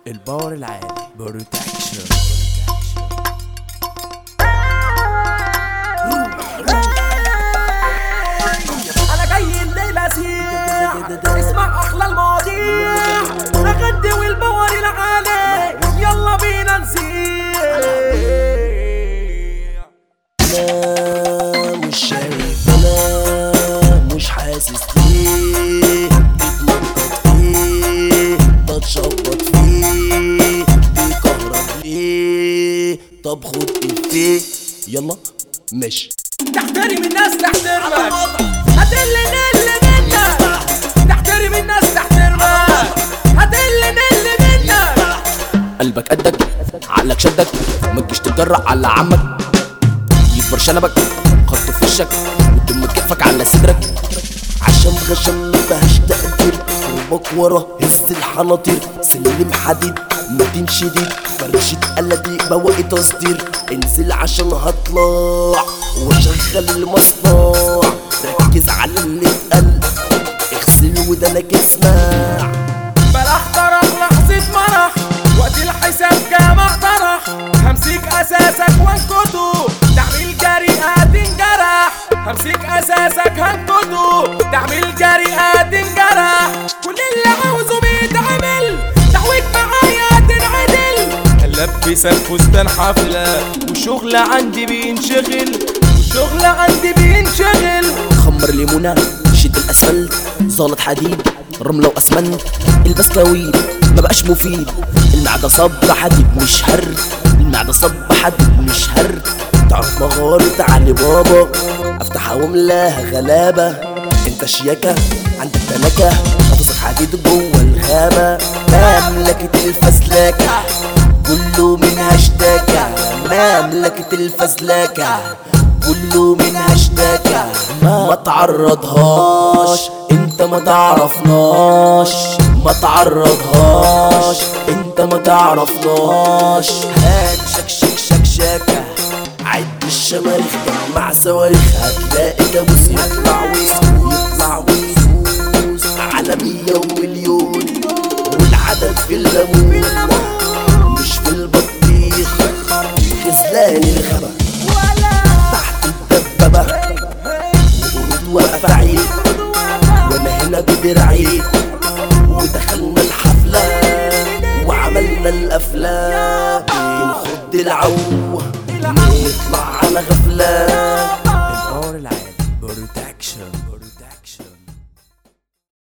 الباور العالي بروتكشن انا جاي الليله سيع اسمع احلى المواضيع اغدي والباور العالي يلا بينا نسيع انا مش شايف انا مش حاسس ليه بتنطط فيه بتشخبط فيه بيكهرب ليه طب خد افيه يلا ماشي تحترم الناس تحترمك هتقل نل منك تحترم الناس تحترمك هتقل نل منك قلبك قدك عقلك شدك ما تجيش تتجرأ على عمك يكبر شنبك خط في وشك وتم كتفك على صدرك عشان غشم ما فيهاش تقدير قربك ورا هز الحناطير سلم حديد متين شديد فرشة قلبي بواقي تصدير انزل عشان هطلع واشغل المصنع ركز على اللي اتقل اغسل ودنك اسمع بلا طرح لحظة مرح وقت الحساب جامع طرح همسك اساسك وانكته تعمل جريئة تنجرح همسك اساسك هنكته تعمل جريئة تنجرح كل اللي عاوزه بيتعمل دعوك معايا تنعدل لبسك فستان حفلة والشغل عندي بينشغل والشغل عندي بينشغل خمر ليمونة شد الاسفلت زلط حديد رملة واسمنت البس كويد ما بقاش مفيد المعدة صب حديد مش هر المعدة صب حديد مش هر تعرف مغارة علي بابا افتحها واملاها غلابة انت شياكة عندك تنكة حافظك حديد جوه الغابة مملكة الفسلاكة كله منها اشتكى مملكة الفسلاكة كله منها اشتكى ما تعرضهاش انت ما تعرفناش ما تعرضهاش انت ما تعرفناش هات شك شك شك شكة عد الشماريخ جمع صواريخ هتلاقي كابوس يطلع ويسوس يطلع ويسوس على مية ومليون والعدد في الليمون مش في البطيخ خزلان الغبا تحت الدبابة وقرود واقفة عيد وانا هنا بدرعي ودخلنا الحفلة وعملنا الأفلام بنخد العو نطلع على غفلة